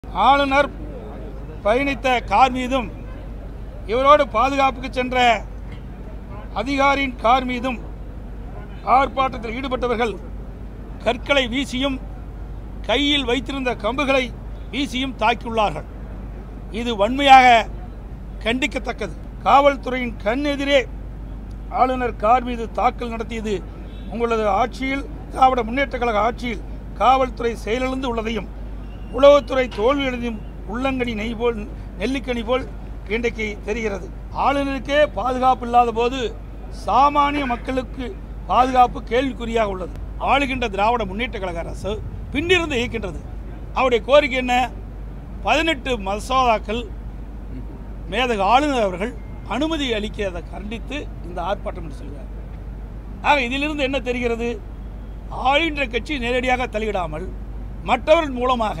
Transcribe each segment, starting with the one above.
ஆளுநர் பயணித்த கார் மீதும் இவரோடு பாதுகாப்புக்கு சென்ற அதிகாரியின் கார் மீதும் ஆர்ப்பாட்டத்தில் ஈடுபட்டவர்கள் கற்களை வீசியும் கையில் வைத்திருந்த கம்புகளை வீசியும் தாக்கியுள்ளார்கள் இது வன்மையாக கண்டிக்கத்தக்கது காவல்துறையின் கண் எதிரே ஆளுநர் கார் மீது தாக்கல் நடத்தியது உங்களது ஆட்சியில் திராவிட முன்னேற்ற கழக ஆட்சியில் காவல்துறை செயலிழந்து உள்ளதையும் உளவுத்துறை தோல்வியடைந்தும் உள்ளங்கனி நெய் போல் நெல்லிக்கனி போல் இன்றைக்கு தெரிகிறது ஆளுநருக்கே பாதுகாப்பு இல்லாத போது சாமானிய மக்களுக்கு பாதுகாப்பு கேள்விக்குறியாக உள்ளது ஆளுகின்ற திராவிட முன்னேற்ற கழக அரசு பின்னிருந்து இயக்கின்றது அவருடைய கோரிக்கை என்ன பதினெட்டு மசோதாக்கள் மேதக ஆளுநர் அவர்கள் அனுமதி அளிக்கிறதை கண்டித்து இந்த ஆர்ப்பாட்டம் என்று சொல்கிறார் ஆக இதிலிருந்து என்ன தெரிகிறது ஆளுகின்ற கட்சி நேரடியாக தலையிடாமல் மற்றவர்கள் மூலமாக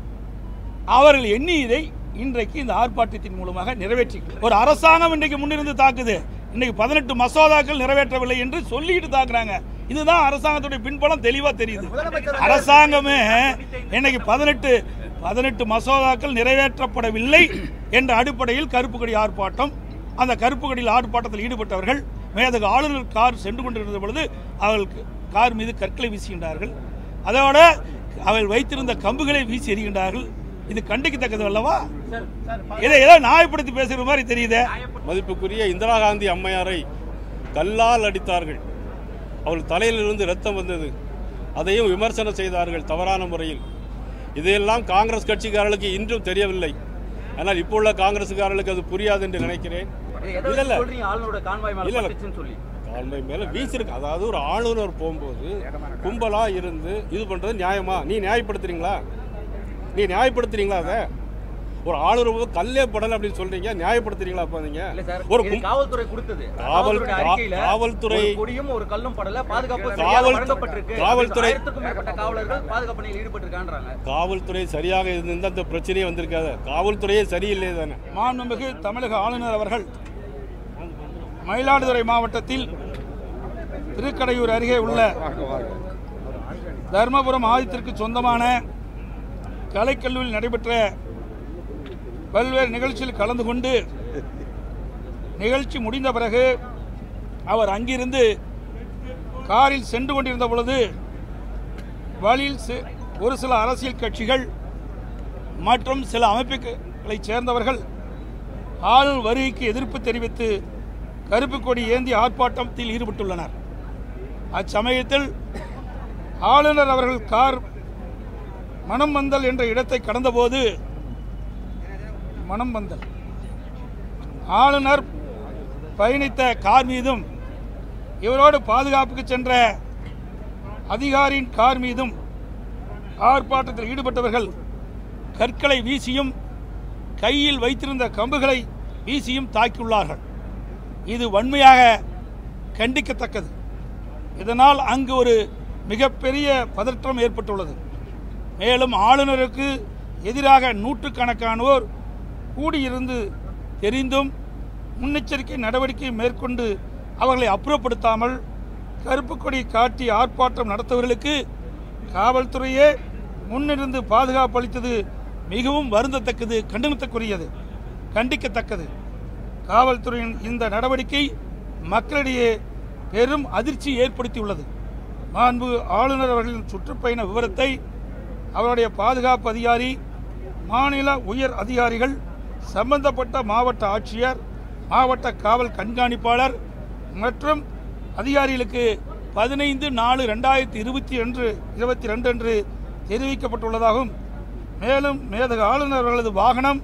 அவர்கள் எண்ணியதை இன்றைக்கு இந்த ஆர்ப்பாட்டத்தின் மூலமாக நிறைவேற்றி ஒரு அரசாங்கம் இன்றைக்கு முன்னிருந்து தாக்குது இன்னைக்கு பதினெட்டு மசோதாக்கள் நிறைவேற்றவில்லை என்று சொல்லிட்டு தாக்குறாங்க இதுதான் அரசாங்கத்துடைய பின்பலம் தெளிவா தெரியுது அரசாங்கமே இன்னைக்கு பதினெட்டு பதினெட்டு மசோதாக்கள் நிறைவேற்றப்படவில்லை என்ற அடிப்படையில் கருப்பு கொடி ஆர்ப்பாட்டம் அந்த கருப்பு கொடியில் ஆர்ப்பாட்டத்தில் ஈடுபட்டவர்கள் மேதகு ஆளுநர் கார் சென்று கொண்டிருந்த பொழுது அவர்களுக்கு கார் மீது கற்களை வீசுகின்றார்கள் அதோட அவர்கள் வைத்திருந்த கம்புகளை வீசி எறிகின்றார்கள் இது கண்டிக்கத்தக்கது அல்லவா இதை ஏதோ நியாயப்படுத்தி பேசுகிற மாதிரி தெரியுதே மதிப்புக்குரிய இந்திரா காந்தி அம்மையாரை கல்லால் அடித்தார்கள் அவள் தலையிலிருந்து ரத்தம் வந்தது அதையும் விமர்சனம் செய்தார்கள் தவறான முறையில் இதையெல்லாம் காங்கிரஸ் கட்சிக்காரர்களுக்கு இன்றும் தெரியவில்லை ஆனால் இப்போ உள்ள காங்கிரஸுக்காரர்களுக்கு அது புரியாது என்று நினைக்கிறேன் எதை இல்ல, இல்ல. வச்சு சொல்றீங்க ஆளுநரோட கான்வாய் மேல இல்ல, இல்ல. பட்டுச்சுன்னு சொல்லி கால்மை மேல வீசிருக்கு அதாவது ஒரு ஆளுநர் போகும்போது கும்பலா இருந்து இது பண்றது நியாயமா நீ நியாயப்படுத்துறீங்களா நீ நியாயப்படுத்துறீங்களா அதை ஒரு ஆளுநர் போது கல்லே படல அப்படின்னு சொல்றீங்க நியாயப்படுத்துறீங்களா அப்ப நீங்க இல்ல சார் ஒரு இது கும்- காவல்துறை கொடுத்தது காவல்- காவல்துறை அறிக்கையில காவல்துறை- ஒரு கொடியும் ஒரு கல்லும் படல பாதுகாப்பு காவல்- சரியாக வழங்கப்பட்டிருக்கு காவல்துறை- ஆயிரத்துக்கும் மேற்பட்ட காவலர்கள் பாதுகாப்பு பணியில் ஈடுபட்டிருக்கான்றாங்க காவல்துறை சரியாக இருந்திருந்தா அந்த பிரச்சனையே வந்திருக்காது காவல்துறையே சரியில்லை தானே மாண்புமிகு தமிழக ஆளுநர் அவர்கள் மயிலாடுதுறை மாவட்டத்தில் திருக்கடையூர் அருகே உள்ள தர்மபுரம் ஆதித்திற்கு சொந்தமான கலைக்கல்லூரியில் நடைபெற்ற பல்வேறு நிகழ்ச்சியில் கலந்து கொண்டு நிகழ்ச்சி முடிந்த பிறகு அவர் அங்கிருந்து காரில் சென்று கொண்டிருந்த பொழுது வழியில் சி- ஒரு சில அரசியல் கட்சிகள் மற்றும் சில அமைப்புகளைச் சேர்ந்தவர்கள் ஆளுநர் வருகைக்கு எதிர்ப்பு தெரிவித்து கருப்பு கொடி ஏந்தி ஆர்ப்பாட்டத்தில் ஈடுபட்டுள்ளனர் அச்சமயத்தில் ஆளுநர் அவர்கள் கார் மணம்பந்தல் என்ற இடத்தை கடந்தபோது மணம்பந்தல் ஆளுநர் பயணித்த கார் மீதும் இவரோடு பாதுகாப்புக்கு சென்ற அதிகாரியின் கார் மீதும் ஆர்ப்பாட்டத்தில் ஈடுபட்டவர்கள் கற்களை வீசியும் கையில் வைத்திருந்த கம்புகளை வீசியும் தாக்கியுள்ளார்கள் இது வன்மையாக கண்டிக்கத்தக்கது இதனால் அங்கு ஒரு மிகப்பெரிய பதற்றம் ஏற்பட்டுள்ளது மேலும் ஆளுநருக்கு எதிராக நூற்றுக்கணக்கானோர் கூடியிருந்து தெரிந்தும் முன்னெச்சரிக்கை நடவடிக்கை மேற்கொண்டு அவர்களை அப்புறப்படுத்தாமல் கருப்பு கொடி காட்டி ஆர்ப்பாட்டம் நடத்தவர்களுக்கு காவல்துறையே முன்னிருந்து பாதுகாப்பு அளித்தது மிகவும் வருந்தத்தக்கது கண்டனத்துக்குரியது கண்டிக்கத்தக்கது காவல்துறையின் இந்த நடவடிக்கை மக்களிடையே பெரும் அதிர்ச்சி ஏற்படுத்தியுள்ளது மாண்பு ஆளுநர் அவர்களின் சுற்றுப்பயண விவரத்தை அவருடைய பாதுகாப்பு அதிகாரி மாநில உயர் அதிகாரிகள் சம்பந்தப்பட்ட மாவட்ட ஆட்சியர் மாவட்ட காவல் கண்காணிப்பாளர் மற்றும் அதிகாரிகளுக்கு பதினைந்து நாலு ரெண்டாயிரத்தி இருபத்தி ரெண்டு இருபத்தி ரெண்டு அன்று தெரிவிக்கப்பட்டுள்ளதாகவும் மேலும் மேதக ஆளுநர் அவர்களது வாகனம்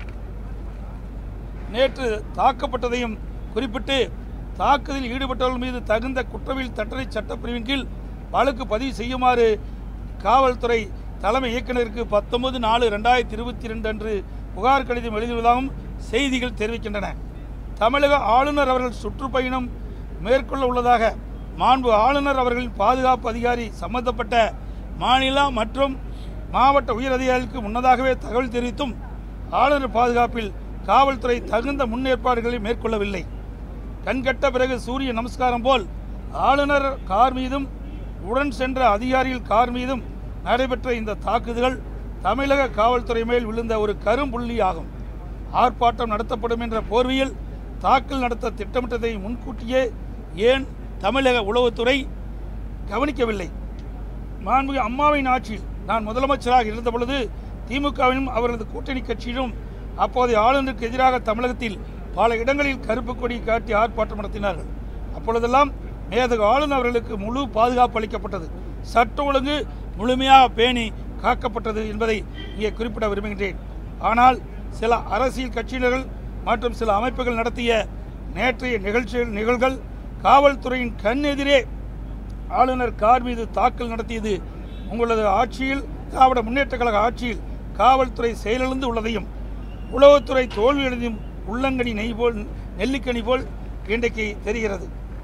நேற்று தாக்கப்பட்டதையும் குறிப்பிட்டு தாக்குதலில் ஈடுபட்டவர்கள் மீது தகுந்த குற்றவியல் தண்டனை சட்டப்பிரிவின் கீழ் வழக்கு பதிவு செய்யுமாறு காவல்துறை தலைமை இயக்குநருக்கு பத்தொன்பது நாலு ரெண்டாயிரத்தி இருபத்தி ரெண்டு அன்று புகார் கடிதம் எழுதியுள்ளதாகவும் செய்திகள் தெரிவிக்கின்றன தமிழக ஆளுநர் அவர்கள் சுற்றுப்பயணம் மேற்கொள்ள உள்ளதாக மாண்பு ஆளுநர் அவர்களின் பாதுகாப்பு அதிகாரி சம்பந்தப்பட்ட மாநில மற்றும் மாவட்ட உயர் அதிகாரிகளுக்கு முன்னதாகவே தகவல் தெரிவித்தும் ஆளுநர் பாதுகாப்பில் காவல்துறை தகுந்த முன்னேற்பாடுகளை மேற்கொள்ளவில்லை கண்கட்ட பிறகு சூரிய நமஸ்காரம் போல் ஆளுநர் கார் மீதும் உடன் சென்ற அதிகாரிகள் கார் மீதும் நடைபெற்ற இந்த தாக்குதல்கள் தமிழக காவல்துறை மேல் விழுந்த ஒரு கரும்புள்ளி ஆகும் ஆர்ப்பாட்டம் நடத்தப்படும் என்ற போர்வையில் தாக்கல் நடத்த திட்டமிட்டதை முன்கூட்டியே ஏன் தமிழக உளவுத்துறை கவனிக்கவில்லை மாண்புமிகு அம்மாவின் ஆட்சியில் நான் முதலமைச்சராக இருந்த பொழுது திமுகவிலும் அவரது கூட்டணி கட்சியிலும் அப்போதைய ஆளுநருக்கு எதிராக தமிழகத்தில் பல இடங்களில் கருப்பு கொடி காட்டி ஆர்ப்பாட்டம் நடத்தினார்கள் அப்பொழுதெல்லாம் மேதகு ஆளுநர் அவர்களுக்கு முழு பாதுகாப்பு அளிக்கப்பட்டது சட்ட ஒழுங்கு முழுமையாக பேணி காக்கப்பட்டது என்பதை இங்கே குறிப்பிட விரும்புகின்றேன் ஆனால் சில அரசியல் கட்சியினர்கள் மற்றும் சில அமைப்புகள் நடத்திய நேற்றைய நிகழ்ச்சி நிகழ்வுகள் காவல்துறையின் கண் எதிரே ஆளுநர் கார் மீது தாக்கல் நடத்தியது உங்களது ஆட்சியில் திராவிட முன்னேற்ற கழக ஆட்சியில் காவல்துறை செயலிழந்து உள்ளதையும் உளவுத்துறை தோல்வியடைந்தும் உள்ளங்கனி நெய் போல் நெல்லிக்கனி போல் இன்றைக்கு தெரிகிறது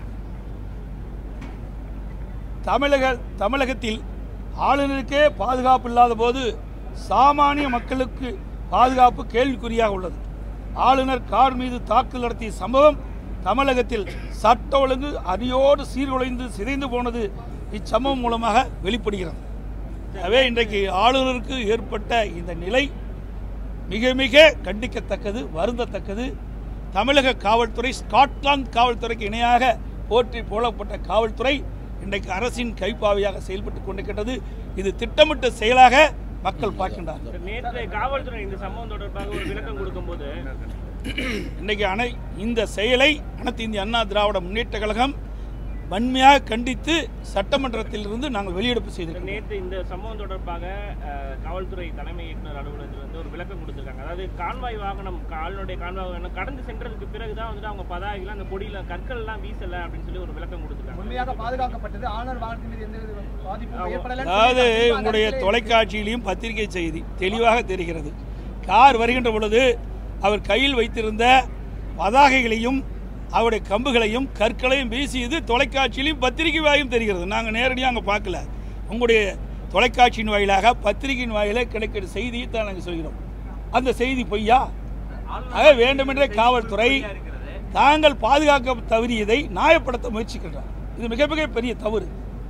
தமிழக தமிழகத்தில் ஆளுநருக்கே பாதுகாப்பு இல்லாத போது சாமானிய மக்களுக்கு பாதுகாப்பு கேள்விக்குறியாக உள்ளது ஆளுநர் கார் மீது தாக்குதல் நடத்திய சம்பவம் தமிழகத்தில் சட்ட ஒழுங்கு அடியோடு சீர்குலைந்து சிதைந்து போனது இச்சம்பவம் மூலமாக வெளிப்படுகிறது எனவே இன்றைக்கு ஆளுநருக்கு ஏற்பட்ட இந்த நிலை மிக மிக கண்டிக்கத்தக்கது வருந்தத்தக்கது தமிழக காவல்துறை ஸ்காட்லாந்து காவல்துறைக்கு இணையாக போற்றி போடப்பட்ட காவல்துறை இன்றைக்கு அரசின் கைப்பாவையாக செயல்பட்டு கொண்டிருக்கின்றது இது திட்டமிட்ட செயலாக மக்கள் பார்க்கின்றார்கள் நேற்று காவல்துறை இந்த சம்பவம் தொடர்பாக ஒரு விளக்கம் கொடுக்கும்போது இன்றைக்கு அனை இந்த செயலை அனைத்து இந்திய அண்ணா திராவிட முன்னேற்ற கழகம் வன்மையாக கண்டித்து சட்டமன்றத்திலிருந்து நாங்கள் வெளியெடுப்பு செய்திருக்கிறோம் நேற்று இந்த சம்பவம் தொடர்பாக அஹ், காவல்துறை தலைமை இயக்குனர் அலுவலகத்திலிருந்து ஒரு விளக்கம் கொடுத்திருக்காங்க அதாவது கான்வாய் வாகனம் ஆளுநருடைய கான்வாய் வாகனம் கடந்து சென்றதுக்கு பிறகுதான் வந்துட்டு அவங்க பதாகைகள் அந்த கொடியில கற்கள் எல்லாம் வீசல அப்படின்னு சொல்லி ஒரு விளக்கம் கொடுத்திருக்காங்க உண்மையாக பாதுகாக்கப்பட்டது ஆளுநர் வாகனத்தின் மீது எந்த வித பாதிப்பும் ஏற்படல அதாவது உங்களுடைய தொலைக்காட்சியிலையும் பத்திரிகை செய்தி தெளிவாக தெரிகிறது கார் வருகின்ற பொழுது அவர் கையில் வைத்திருந்த பதாகைகளையும் அவருடைய கம்புகளையும் கற்களையும் வீசியது தொலைக்காட்சியிலையும் பத்திரிகை வாயும் தெரிகிறது நாங்கள் நேரடியாக அங்கே பார்க்கல உங்களுடைய தொலைக்காட்சியின் வாயிலாக பத்திரிகையின் வாயிலாக கிடைக்கிற செய்தியை தான் நாங்கள் சொல்கிறோம் அந்த செய்தி பொய்யா ஆக வேண்டுமென்றே காவல்துறை தாங்கள் பாதுகாக்க தவறியதை நியாயப்படுத்த முயற்சிக்கின்றார் இது மிக மிக பெரிய தவறு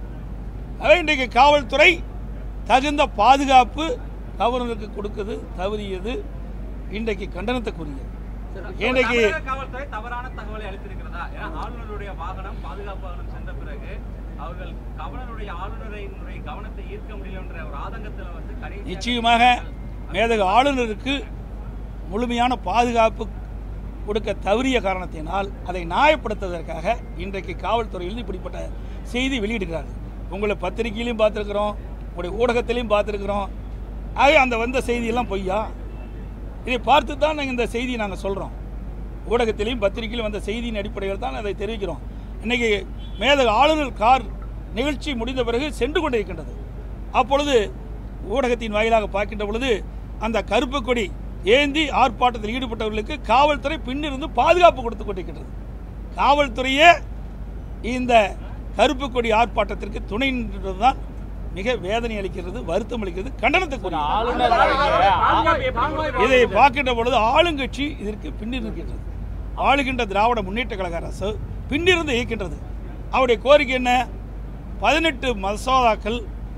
ஆக இன்றைக்கு காவல்துறை தகுந்த பாதுகாப்பு கவர்னருக்கு கொடுக்குது தவறியது இன்றைக்கு கண்டனத்துக்குரியது இன்றைக்கு தமிழக காவல்துறை தவறான தகவலை அளித்திருக்கிறதா ஏன்னா ஆளுநருடைய வாகனம் பாதுகாப்பு வாகனம் சென்ற பிறகு அவர்கள் கவர்னருடைய ஆளுநரினுடைய கவனத்தை ஈர்க்க முடியலன்ற ஒரு ஆதங்கத்துல வந்து கடைசி நிச்சயமாக மேதகு ஆளுநருக்கு முழுமையான பாதுகாப்பு கொடுக்க தவறிய காரணத்தினால் அதை நியாயப்படுத்துவதற்காக இன்றைக்கு காவல்துறையிலிருந்து இப்படிப்பட்ட செய்தி வெளியிடுகிறார்கள் உங்களை பத்திரிகையிலையும் பார்த்துருக்குறோம் உங்களுடைய ஊடகத்திலையும் பார்த்துருக்குறோம் ஆக அந்த வந்த செய்தியெல்லாம் பொய்யா இதை பார்த்து தான் நாங்கள் இந்த செய்தியை நாங்கள் சொல்கிறோம் ஊடகத்திலையும் பத்திரிகையிலும் வந்த செய்தியின் அடிப்படையில் தான் அதை தெரிவிக்கிறோம் இன்னைக்கு மேதகு ஆளுநர் கார் நிகழ்ச்சி முடிந்த பிறகு சென்று கொண்டிருக்கின்றது அப்பொழுது ஊடகத்தின் வாயிலாக பார்க்கின்ற பொழுது அந்த கருப்பு கொடி ஏந்தி ஆர்ப்பாட்டத்தில் ஈடுபட்டவர்களுக்கு காவல்துறை பின்னிருந்து பாதுகாப்பு கொடுத்து கொண்டிருக்கின்றது காவல்துறையே இந்த கருப்பு கொடி ஆர்ப்பாட்டத்திற்கு துணை நின்றதுதான் மிக வேதனை அளிக்கிறது வருத்தம் அளிக்கிறது கண்டனத்துக்குரிய ஆளுநர் பாதுகாப்பு எப்படி இதை பார்க்கின்ற பொழுது ஆளுங்கட்சி இதற்கு பின்னிருக்கின்றது ஆளுகின்ற திராவிட முன்னேற்ற கழக அரசு பின்னிருந்து இயக்கின்றது அவருடைய கோரிக்கை என்ன பதினெட்டு மசோதாக்கள்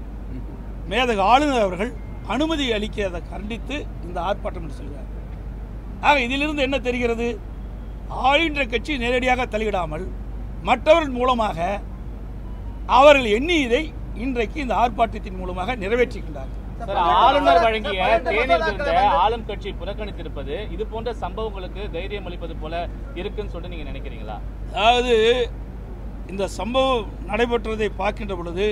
மேதக ஆளுநர் அவர்கள் அனுமதி அளிக்கிறதை கண்டித்து இந்த ஆர்ப்பாட்டம் என்று சொல்கிறார் ஆக இதிலிருந்து என்ன தெரிகிறது ஆளுகின்ற கட்சி நேரடியாக தலையிடாமல் மற்றவர்கள் மூலமாக அவர்கள் எண்ணியதை இன்றைக்கு இந்த ஆர்ப்பாட்டத்தின் மூலமாக நிறைவேற்றுகின்றார்கள் சார் ஆளுநர் வழங்கிய தேநீர் விருந்த ஆளும் கட்சி புறக்கணித்திருப்பது இது போன்ற சம்பவங்களுக்கு தைரியம் அளிப்பது போல இருக்குன்னு சொல்லிட்டு நீங்க நினைக்கிறீங்களா அதாவது இந்த சம்பவம் நடைபெற்றதை பார்க்கின்ற பொழுது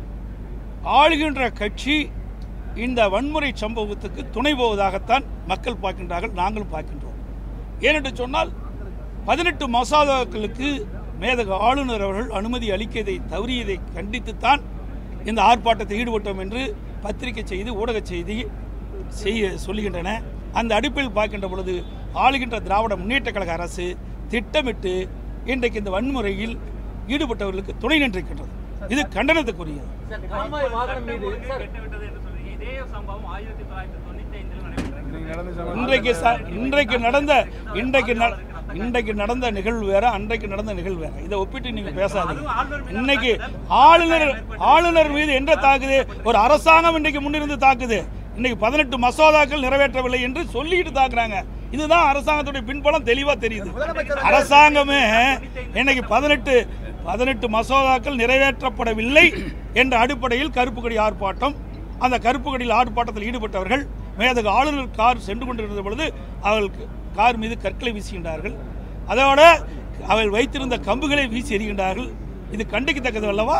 ஆளுகின்ற கட்சி இந்த வன்முறை சம்பவத்துக்கு துணை போவதாகத்தான் மக்கள் பார்க்கின்றார்கள் நாங்களும் பார்க்கின்றோம் ஏனென்று சொன்னால் பதினெட்டு மசோதாக்களுக்கு மேதக ஆளுநர் அவர்கள் அனுமதி அளிக்கதை தவறியதை கண்டித்துத்தான் இந்த ஆர்ப்பாட்டத்தில் ஈடுபட்டோம் என்று பத்திரிகை செய்தி ஊடக செய்தி செய்ய சொல்லுகின்றன அந்த அடிப்பில் பார்க்கின்ற பொழுது ஆளுகின்ற திராவிட முன்னேற்ற கழக அரசு திட்டமிட்டு இன்றைக்கு இந்த வன்முறையில் ஈடுபட்டவர்களுக்கு துணை நின்றிருக்கின்றது இது கண்டனத்துக்குரியது கான்வாய் வாகனம் மீது சார், கெட்டு விட்டது என்று சொல்றீங்க இதே சம்பவம் ஆயிரத்தி தொள்ளாயிரத்தி தொண்ணூத்தி ஐந்தில் நடைபெற்றது இன்றைக்கு ச- இன்றைக்கு நடந்த இன்றைக்கு ந- இன்றைக்கு நடந்த நிகழ்வு வேற அன்றைக்கு நடந்த நிகழ்வு வேற இதை ஒப்பிட்டு நீங்க பேசாதீங்க இன்னைக்கு ஆளுநர் ஆளுநர் மீது என்ற தாக்குது ஒரு அரசாங்கம் இன்றைக்கு முன்னிருந்து தாக்குது இன்னைக்கு பதினெட்டு மசோதாக்கள் நிறைவேற்றவில்லை என்று சொல்லிட்டு தாக்குறாங்க இதுதான் அரசாங்கத்துடைய பின்பலம் தெளிவா தெரியுது அரசாங்கமே இன்னைக்கு பதினெட்டு பதினெட்டு மசோதாக்கள் நிறைவேற்றப்படவில்லை என்ற அடிப்படையில் கருப்பு கொடி ஆர்ப்பாட்டம் அந்த கருப்பு கொடியில் ஆர்ப்பாட்டத்தில் ஈடுபட்டவர்கள் மேதகு ஆளுநர் கார் சென்று கொண்டிருந்த பொழுது அவர்களுக்கு கார் மீது கற்களை வீசுகின்றார்கள் அதோட அவள் வைத்திருந்த கம்புகளை வீசி எறிகின்றார்கள் இது கண்டிக்கத்தக்கது அல்லவா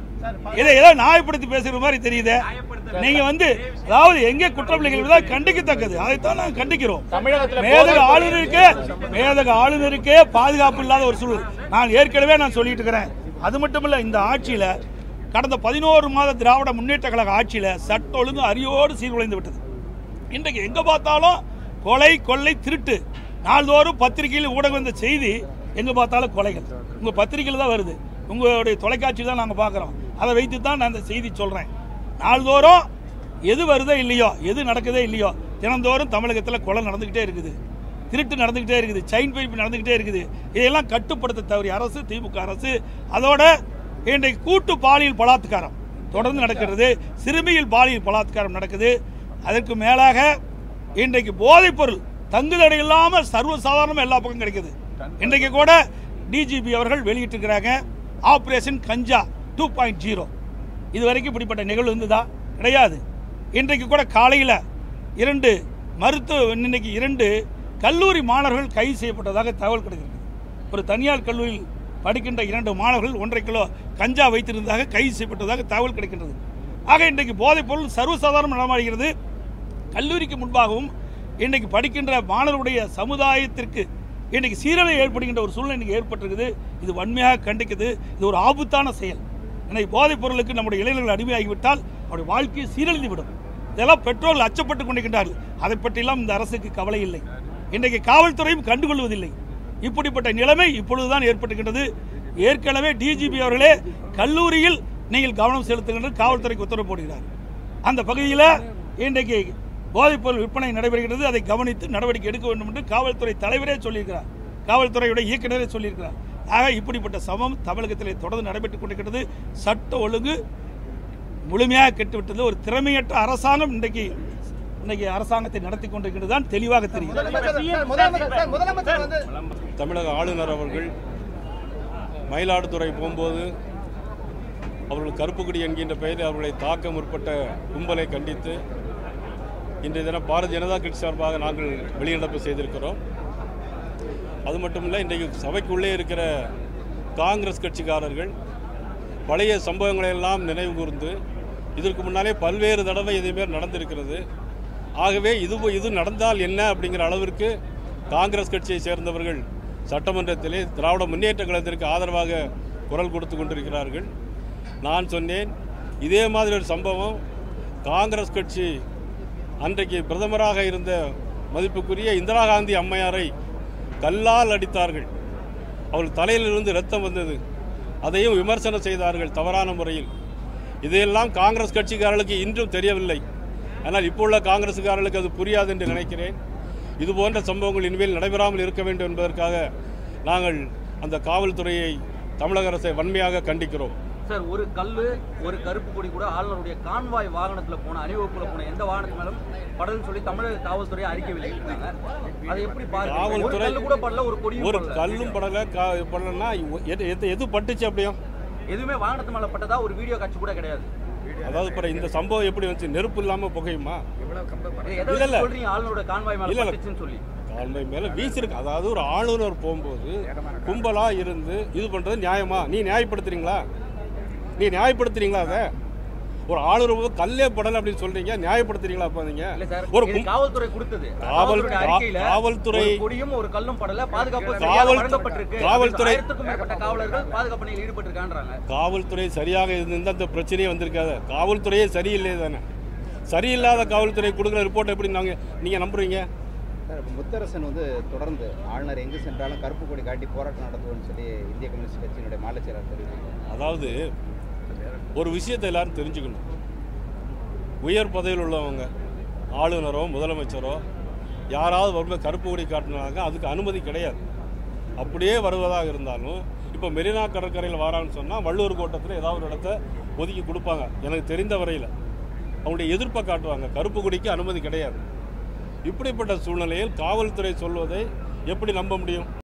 இதை ஏதோ நியாயப்படுத்தி பேசுற மாதிரி தெரியுதே நீங்க வந்து அதாவது எங்கே குற்றப்பிள்ளைகள் இருந்தால் கண்டிக்கத்தக்கது அதைத்தான் நாங்கள் கண்டிக்கிறோம் தமிழகத்துல மேதக ஆளுநருக்கு மேதக ஆளுநருக்கே பாதுகாப்பு இல்லாத ஒரு சூழல் நான் ஏற்கனவே நான் சொல்லிட்டு இருக்கிறேன் அது மட்டுமல்ல இந்த ஆட்சியில கடந்த பதினோரு மாத திராவிட முன்னேற்ற கழக ஆட்சியில சட்ட ஒழுங்கு அரியோடு சீர்குலைந்து விட்டது இன்றைக்கு எங்க பார்த்தாலும் கொலை கொள்ளை திருட்டு நாள்தோறும் பத்திரிகையில் ஊடகம் இந்த செய்தி எங்க பார்த்தாலும் கொலைகள் உங்க பத்திரிகையில் தான் வருது உங்களுடைய தொலைக்காட்சியில் தான் நாங்கள் பார்க்குறோம் அதை வைத்து தான் நான் இந்த செய்தி சொல்றேன் நாள்தோறும் எது வருதோ இல்லையோ எது நடக்குதோ இல்லையோ தினந்தோறும் தமிழகத்தில் கொலை நடந்துக்கிட்டே இருக்குது திருட்டு நடந்துக்கிட்டே இருக்குது செயின் பைப் நடந்துக்கிட்டே இருக்குது இதையெல்லாம் கட்டுப்படுத்த தவறிய அரசு திமுக அரசு அதோட இன்றைக்கு கூட்டு பாலியல் பலாத்காரம் தொடர்ந்து நடக்கிறது சிறுமியில் பாலியல் பலாத்காரம் நடக்குது அதற்கு மேலாக இன்றைக்கு போதைப் பொருள் தங்குதடை இல்லாமல் சர்வசாதாரணமாக எல்லா பக்கம் கிடைக்குது இன்றைக்கு கூட டிஜிபி அவர்கள் வெளியிட்டிருக்கிறாங்க operation Ganja two point zero இது வரைக்கும் இப்படிப்பட்ட நிகழ்வு இருந்ததா கிடையாது இன்றைக்கு கூட காலையில் இரண்டு மருத்துவ இன்னைக்கு இரண்டு கல்லூரி மாணவர்கள் கைது செய்யப்பட்டதாக தகவல் கிடைக்கிறது ஒரு தனியார் கல்லூரியில் படிக்கின்ற இரண்டு மாணவர்கள் ஒன்றரை கிலோ கஞ்சா வைத்திருந்ததாக கைது செய்யப்பட்டதாக தகவல் கிடைக்கின்றது ஆக இன்றைக்கு போதைப் பொருள் சர்வசாதாரணம் நடமாடுகிறது கல்லூரிக்கு முன்பாகவும் இன்றைக்கு படிக்கின்ற மாணவருடைய சமுதாயத்திற்கு இன்றைக்கு சீரழி ஏற்படுகின்ற ஒரு சூழ்நிலை இன்னைக்கு ஏற்பட்டிருக்குது இது வன்மையாக கண்டிக்குது இது ஒரு ஆபத்தான செயல் இன்னைக்கு போதைப் பொருளுக்கு நம்முடைய இளைஞர்கள் அடிமையாகிவிட்டால் அவருடைய வாழ்க்கையை சீரழிந்து விடும் இதெல்லாம் பெற்றோர்கள் அச்சப்பட்டு கொண்டிருக்கின்றார்கள் அதை பற்றியெல்லாம் இந்த அரசுக்கு கவலை இல்லை இன்றைக்கு காவல்துறையும் கண்டுகொள்வதில்லை இப்படிப்பட்ட நிலைமை இப்பொழுதுதான் ஏற்பட்டுகின்றது ஏற்கனவே டிஜிபி அவர்களே கல்லூரியில் நீங்கள் கவனம் செலுத்துகின்ற காவல்துறைக்கு உத்தரவு போடுகிறார் அந்த பகுதியில் இன்றைக்கு போதைப்பொருள் விற்பனை நடைபெறுகிறது அதை கவனித்து நடவடிக்கை எடுக்க வேண்டும் என்று காவல்துறை தலைவரே சொல்லியிருக்கிறார் காவல்துறையுடைய இயக்குநரே சொல்லியிருக்கிறார் ஆக இப்படிப்பட்ட சமம் தமிழகத்திலே தொடர்ந்து நடைபெற்றுக் கொண்டிருக்கிறது சட்ட ஒழுங்கு முழுமையாக கெட்டுவிட்டது ஒரு திறமையற்ற அரசாங்கம் இன்றைக்கு இன்னைக்கு அரசாங்கத்தை நடத்தி கொண்டிருக்கிறது தான் தெளிவாக தெரியும் முதலமைச்சர் சார், முதலமைச்சர் சார், முதலமைச்சர் வந்து தமிழக ஆளுநர் அவர்கள் மயிலாடுதுறை போகும்போது அவர்கள் கருப்புக்குடி என்கின்ற பெயரில் அவர்களை தாக்க முற்பட்ட கும்பலை கண்டித்து இன்றைய தினம் பாரதிய ஜனதா கட்சி சார்பாக நாங்கள் வெளிநடப்பு செய்திருக்கிறோம் அது மட்டுமில்லை இன்றைக்கு சபைக்குள்ளே இருக்கிற காங்கிரஸ் கட்சிக்காரர்கள் பழைய சம்பவங்களை எல்லாம் நினைவு கூர்ந்து இதற்கு முன்னாலே பல்வேறு தடவை இதேமாரி நடந்திருக்கிறது ஆகவே இது இது நடந்தால் என்ன அப்படிங்கிற அளவிற்கு காங்கிரஸ் கட்சியை சேர்ந்தவர்கள் சட்டமன்றத்திலே திராவிட முன்னேற்ற கழகத்திற்கு ஆதரவாக குரல் கொடுத்து கொண்டிருக்கிறார்கள் நான் சொன்னேன் இதே மாதிரி ஒரு சம்பவம் காங்கிரஸ் கட்சி அன்றைக்கு பிரதமராக இருந்த மதிப்புக்குரிய இந்திரா காந்தி அம்மையாரை கல்லால் அடித்தார்கள் அவள் தலையிலிருந்து ரத்தம் வந்தது அதையும் விமர்சனம் செய்தார்கள் தவறான முறையில் இதையெல்லாம் காங்கிரஸ் கட்சிக்காரர்களுக்கு இன்றும் தெரியவில்லை ஆனால் இப்போ உள்ள காங்கிரஸுக்காரர்களுக்கு அது புரியாது என்று நினைக்கிறேன் இது போன்ற சம்பவங்கள் இனிமேல் நடைபெறாமல் இருக்க வேண்டும் என்பதற்காக நாங்கள் அந்த காவல்துறையை தமிழக அரசை வன்மையாக கண்டிக்கிறோம் சார் ஒரு கல்லு ஒரு கருப்பு கொடி கூட ஆளுநருடைய கான்வாய் வாகனத்துல போன அணிவகுப்புல போன எந்த வாகனத்து மேலும் படல்னு சொல்லி தமிழக காவல்துறை அறிக்கை வெளியிட்டாங்க அதை எப்படி பாருங்க ஒரு காவல்துறை கல்லு கூட படல ஒரு கொடியும் ஒரு படல கல்லும் படலை கா படலைன்னா எது எது- எது பட்டுச்சு அப்படியும் எதுவுமே வாகனத்து மேல பட்டதா ஒரு வீடியோ காட்சி கூட கிடையாது அதாவது இப்போ இந்த சம்பவம் எப்படி வந்துச்சு நெருப்பு இல்லாமல் புகையுமா இதை எதை இல்ல, இல்ல. வச்சு சொல்றீங்க ஆளுநரோட கான்வாய் மேல இல்ல, இல்ல. பட்டுச்சுன்னு சொல்லி கால்மை மேலே வீசிருக்கு அதாவது ஒரு ஆளுநர் போகும்போது கும்பலாக இருந்து இது பண்ணுறது நியாயமா நீ நியாயப்படுத்துறீங்களா நீ நியாயப்படுத்துறீங்களா அதை ஒரு ஆளுநர் போது கல்லே படலை அப்படின்னு சொல்றீங்க நியாயப்படுத்துறீங்களா அப்போ நீங்க இல்ல சார் ஒரு இது கும்- காவல்துறை கொடுத்தது காவல்- காவல்துறை அறிக்கையில காவல்துறை- ஒரு கொடியும் ஒரு கல்லும் படல பாதுகாப்பு காவல்- சரியாக வழங்கப்பட்டிருக்கு காவல்துறை- ஆயிரத்துக்கும் மேற்பட்ட காவலர்கள் பாதுகாப்பு பணியில் ஈடுபட்டிருக்கான்றாங்க காவல்துறை சரியாக இருந்திருந்தா அந்த பிரச்சனையே வந்திருக்காது காவல்துறையே சரியில்லை தானே சரியில்லாத காவல்துறை கொடுக்குற ரிப்போர்ட் எப்படி நாங்கள் நீங்கள் நம்புறீங்க சார் இப்போ முத்தரசன் வந்து தொடர்ந்து ஆளுநர் எங்கு சென்றாலும் கருப்பு கொடி காட்டி போராட்டம் நடத்துவோம்னு சொல்லி இந்திய கம்யூனிஸ்ட் கட்சியினுடைய மாநில செயலாளர் தெரிவித்தாங்க அதாவது ஒரு விஷயத்தை எல்லாரும் தெரிஞ்சுக்கணும் உயர் பதவியில் உள்ளவங்க ஆளுநரோ முதலமைச்சரோ யாராவது வரும்போது கருப்பு கொடி காட்டினாங்க அதுக்கு அனுமதி கிடையாது அப்படியே வருவதாக இருந்தாலும் இப்போ மெரினா கடற்கரையில் வரான்னு சொன்னால் வள்ளுவர் கோட்டத்தில் ஏதாவது ஒரு இடத்த ஒதுக்கி கொடுப்பாங்க எனக்கு தெரிந்த வரையில் அவங்களுடைய எதிர்ப்பை காட்டுவாங்க கருப்பு கொடிக்கு அனுமதி கிடையாது இப்படிப்பட்ட சூழ்நிலையில் காவல்துறை சொல்வதை எப்படி நம்ப முடியும்